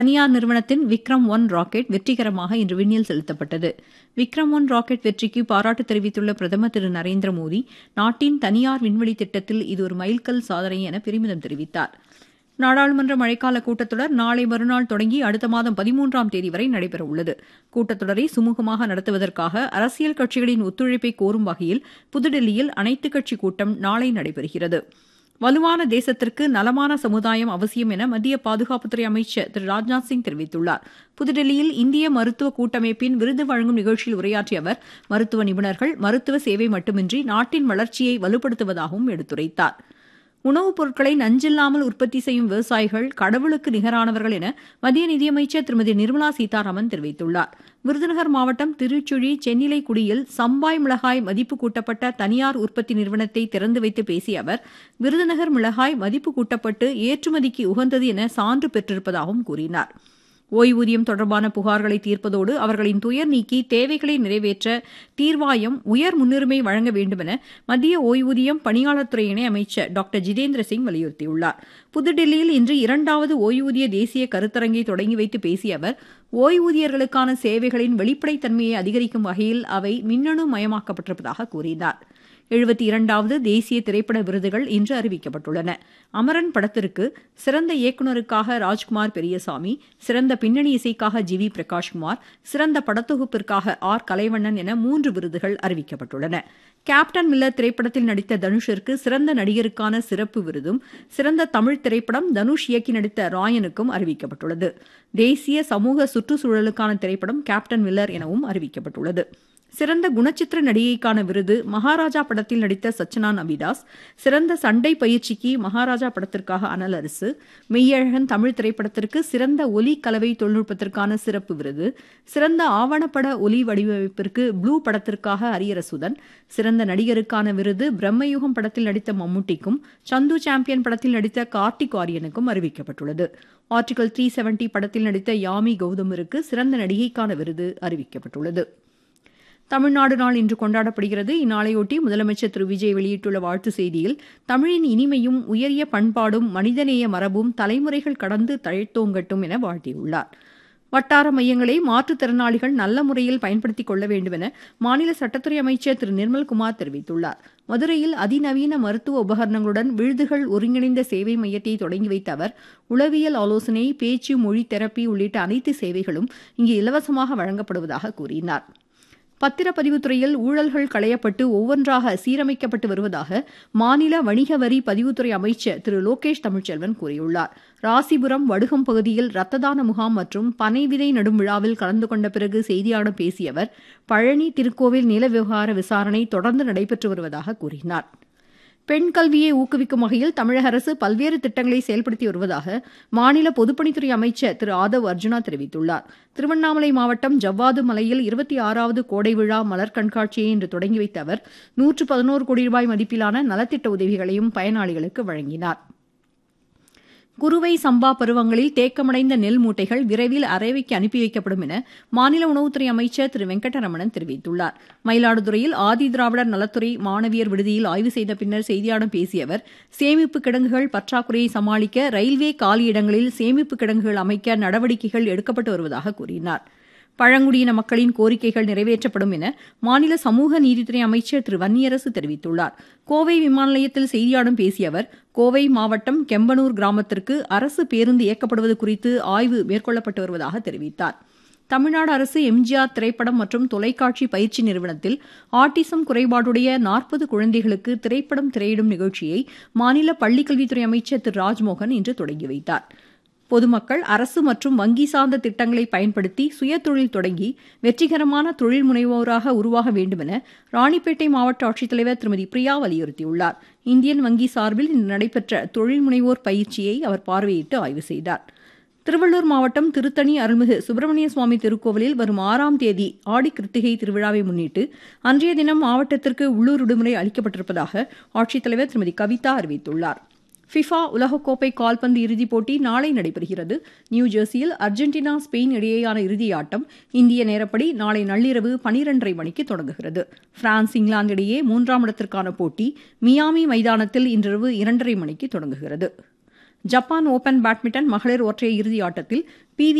தனியார் நிறுவனத்தின் Vikram one rocket வெற்றிகரமாக இன்று விண்ணில் செலுத்தப்பட்டது விக்ரம் ஒன் ராக்கெட் வெற்றிக்கு பாராட்டு தெரிவித்துள்ள பிரதமர் திரு நரேந்திர மோடி நாட்டின் தனியார் விண்வெளி திட்டத்தில் இது ஒரு மைல்கல் சாதனை என பெருமிதம் தெரிவித்தார் நாடாளுமன்ற மழைக்கால கூட்டத்தொடர் நாளை மறுநாள் தொடங்கி அடுத்த மாதம் பதிமூன்றாம் தேதி வரை நடைபெறவுள்ளது கூட்டத்தொடரை சுமூகமாக நடத்துவதற்காக அரசியல் கட்சிகளின் ஒத்துழைப்பை கோரும் வகையில் புதுடில்லியில் அனைத்துக் கட்சி கூட்டம் நாளை நடைபெறுகிறது வலுவான தேசத்திற்கு நலமான சமுதாயம் அவசியம் என மத்திய பாதுகாப்புத்துறை அமைச்சர் திரு ராஜ்நாத் சிங் தெரிவித்துள்ளார் புதுடில்லியில் இந்திய மருத்துவ கூட்டமைப்பின் விருது வழங்கும் நிகழ்ச்சியில் உரையாற்றிய அவர் மருத்துவ நிபுணர்கள் மருத்துவ சேவை மட்டுமின்றி நாட்டின் வளர்ச்சியை வலுப்படுத்துவதாகவும் எடுத்துரைத்தார் உணவுப் பொருட்களை நஞ்சில்லாமல் உற்பத்தி செய்யும் விவசாயிகள் கடவுளுக்கு நிகரானவர்கள் என மத்திய நிதியமைச்சர் திருமதி நிர்மலா சீதாராமன் தெரிவித்துள்ளார் விருதுநகர் மாவட்டம் திருச்சுழி சென்னிலைக்குடியில் சம்பாய் மிளகாய் மதிப்பு கூட்டப்பட்ட தனியார் உற்பத்தி நிறுவனத்தை திறந்து வைத்து பேசிய அவர் விருதுநகர் மிளகாய் மதிப்பு கூட்டப்பட்டு ஏற்றுமதிக்கு உகந்தது என சான்று பெற்றிருப்பதாகவும் கூறினார் ஓய்வூதியம் தொடர்பான புகார்களை தீர்ப்பதோடு அவர்களின் துயர் நீக்கி தேவைகளை நிறைவேற்ற தீர்வாயம் உயர் முன்னுரிமை வழங்க வேண்டுமென மத்திய ஓய்வூதியம் பணியாளர் துறை இணையமைச்சர் டாக்டர் ஜிதேந்திர சிங் வலியுறுத்தியுள்ளார் புதுடில்லியில் இன்று இரண்டாவது ஓய்வூதிய தேசிய கருத்தரங்கை தொடங்கி வைத்து பேசிய அவர் ஓய்வூதியர்களுக்கான சேவைகளின் வெளிப்படைத்தன்மையை அதிகரிக்கும் வகையில் அவை மின்னணு மயமாக்கப்பட்டிருப்பதாக கூறினார் எழுபத்தி இரண்டாவது தேசிய திரைப்பட விருதுகள் இன்று அறிவிக்கப்பட்டுள்ளன அமரன் படத்திற்கு சிறந்த இயக்குநருக்காக ராஜ்குமார் பெரியசாமி சிறந்த பின்னணி இசைக்காக ஜி வி பிரகாஷ்குமார் சிறந்த படத்தொகுப்பிற்காக ஆர் கலைவண்ணன் என மூன்று விருதுகள் அறிவிக்கப்பட்டுள்ளன கேப்டன் மில்லர் திரைப்படத்தில் நடித்த தனுஷிற்கு சிறந்த நடிகருக்கான சிறப்பு விருதும் சிறந்த தமிழ் திரைப்படம் தனுஷ் இயக்கி நடித்த ராயனுக்கும் அறிவிக்கப்பட்டுள்ளது தேசிய சமூக சுற்றுச்சூழலுக்கான திரைப்படம் கேப்டன் மில்லர் எனவும் அறிவிக்கப்பட்டுள்ளது சிறந்த குணச்சித்திர நடிகைக்கான விருது மகாராஜா படத்தில் நடித்த சச்சனா அபிதாஸ் சிறந்த சண்டை பயிற்சிக்கு மகாராஜா படத்திற்காக அனல் அரசு மெய்யழகன் தமிழ் திரைப்படத்திற்கு சிறந்த ஒலி கலவை தொழில்நுட்பத்திற்கான சிறப்பு விருது சிறந்த ஆவணப்பட ஒலி வடிவமைப்பிற்கு ப்ளூ படத்திற்காக அரியரசுதன் சிறந்த நடிகருக்கான விருது பிரம்மயுகம் படத்தில் நடித்த மம்முட்டிக்கும் சந்து சாம்பியன் படத்தில் நடித்த கார்த்திக் ஆரியனுக்கும் அறிவிக்கப்பட்டுள்ளது ஆர்டிகல் த்ரீ செவன்டி படத்தில் நடித்த யாமி கௌதமிற்கு சிறந்த நடிகைக்கான விருது அறிவிக்கப்பட்டுள்ளது தமிழ்நாடு நாள் இன்று கொண்டாடப்படுகிறது இந்நாளையொட்டி முதலமைச்சர் திரு விஜய் வெளியிட்டுள்ள வாழ்த்து செய்தியில் தமிழின் இனிமையும் உயரிய பண்பாடும் மனிதநேய மரபும் தலைமுறைகள் கடந்து தழைத்தோங்கட்டும் என வாழ்த்தியுள்ளார் வட்டார மையங்களை மாற்றுத்திறனாளிகள் நல்ல முறையில் பயன்படுத்திக் கொள்ள வேண்டும் என மாநில சட்டத்துறை அமைச்சர் திரு நிர்மல்குமார் தெரிவித்துள்ளார் மதுரையில் அதிநவீன மருத்துவ உபகரணங்களுடன் விழுதுகள் ஒருங்கிணைந்த சேவை மையத்தை தொடங்கி வைத்த அவர் உளவியல் ஆலோசனை பேச்சு மொழி தெரப்பி உள்ளிட்ட அனைத்து சேவைகளும் இங்கு இலவசமாக வழங்கப்படுவதாக கூறினார் பத்திரப்பதிவுத்துறையில் ஊழல்கள் களையப்பட்டு ஒவ்வொன்றாக சீரமைக்கப்பட்டு வருவதாக மாநில வணிக வரி பதிவுத்துறை அமைச்சர் திரு லோகேஷ் தமிழ்ச்செல்வன் கூறியுள்ளார் ராசிபுரம் வடுகம் பகுதியில் ரத்த தான முகாம் மற்றும் பனை விதை நடும் விழாவில் கலந்து கொண்ட பிறகு செய்தியாளர் பேசிய அவர் பழனி திருக்கோவில் நில விவகார விசாரணை தொடர்ந்து நடைபெற்று வருவதாக கூறினார் பெண் கல்வியை ஊக்குவிக்கும் வகையில் தமிழக அரசு பல்வேறு திட்டங்களை செயல்படுத்தி வருவதாக மாநில பொதுப்பணித்துறை அமைச்சர் திரு ஆதவ் அர்ஜுனா தெரிவித்துள்ளார் திருவண்ணாமலை மாவட்டம் ஜவ்வாது மலையில் இருபத்தி ஆறாவது கோடை விழா மலர் கண்காட்சியை இன்று தொடங்கி வைத்த அவர் நூற்று பதினோரு கோடி ரூபாய் மதிப்பிலான நலத்திட்ட உதவிகளையும் பயனாளிகளுக்கு வழங்கினார் குறுவை சம்பா பருவங்களில் தேக்கமடைந்த நெல் மூட்டைகள் விரைவில் அரைவைக்கு அனுப்பி வைக்கப்படும் என மாநில உணவுத்துறை அமைச்சர் திரு வெங்கடரமணன் தெரிவித்துள்ளார் மயிலாடுதுறையில் ஆதி திராவிடர் நலத்துறை மாணவியர் விடுதியில் ஆய்வு செய்த பின்னர் செய்தியாளர் பேசிய அவர் சேமிப்பு கிடங்குகள் பற்றாக்குறையை சமாளிக்க ரயில்வே காலியிடங்களில் சேமிப்பு கிடங்குகள் அமைக்க நடவடிக்கைகள் எடுக்கப்பட்டு வருவதாக கூறினார் பழங்குடியின மக்களின் கோரிக்கைகள் நிறைவேற்றப்படும் என மாநில சமூக நீதித்துறை அமைச்சர் திரு வன்னியரசு தெரிவித்துள்ளார் கோவை விமான நிலையத்தில் செய்தியாளர்களிடம் பேசிய அவர் கோவை மாவட்டம் கெம்பனூர் கிராமத்திற்கு அரசு பேருந்து இயக்கப்படுவது குறித்து ஆய்வு மேற்கொள்ளப்பட்டு வருவதாக தெரிவித்தார் தமிழ்நாடு அரசு எம்ஜிஆர் திரைப்படம் மற்றும் தொலைக்காட்சி பயிற்சி நிறுவனத்தில் ஆட்டிசம் குறைபாடுடைய நாற்பது குழந்தைகளுக்கு திரைப்படம் திரையிடும் நிகழ்ச்சியை மாநில பள்ளிக்கல்வித்துறை அமைச்சர் திரு ராஜ்மோகன் இன்று தொடங்கி வைத்தார் பொதுமக்கள் அரசு மற்றும் வங்கி சார்ந்த திட்டங்களை பயன்படுத்தி சுயதொழில் தொடங்கி வெற்றிகரமான தொழில் முனைவோராக உருவாக வேண்டுமென ராணிப்பேட்டை மாவட்ட ஆட்சித்தலைவர் திருமதி பிரியா வலியுறுத்தியுள்ளார் இந்தியன் வங்கி சார்பில் இன்று நடைபெற்ற தொழில் முனைவோர் பயிற்சியை அவர் பார்வையிட்டு ஆய்வு செய்தார் திருவள்ளூர் மாவட்டம் திருத்தணி அருள்மிகு சுப்பிரமணிய சுவாமி திருக்கோவிலில் வரும் ஆறாம் தேதி ஆடி கிருத்திகை திருவிழாவை முன்னிட்டு அன்றைய தினம் மாவட்டத்திற்கு உள்ளூர் விடுமுறை அளிக்கப்பட்டிருப்பதாக ஆட்சித்தலைவர் திருமதி கவிதா அறிவித்துள்ளார் ஃபிஃபா உலகக்கோப்பை கால்பந்து இறுதிப் போட்டி நாளை நடைபெறுகிறது நியூ ஜெர்சியில் அர்ஜென்டினா ஸ்பெயின் இடையேயான இறுதி ஆட்டம் இந்திய நேரப்படி நாளை நள்ளிரவு பனிரெண்டரை மணிக்கு தொடங்குகிறது பிரான்ஸ் இங்கிலாந்து இடையே மூன்றாம் இடத்திற்கான போட்டி மியாமி மைதானத்தில் இன்றிரவு இரண்டரை மணிக்கு தொடங்குகிறது ஜப்பான் ஓபன் பேட்மிண்டன் மகளிர் ஒற்றையர் இறுதி ஆட்டத்தில் பி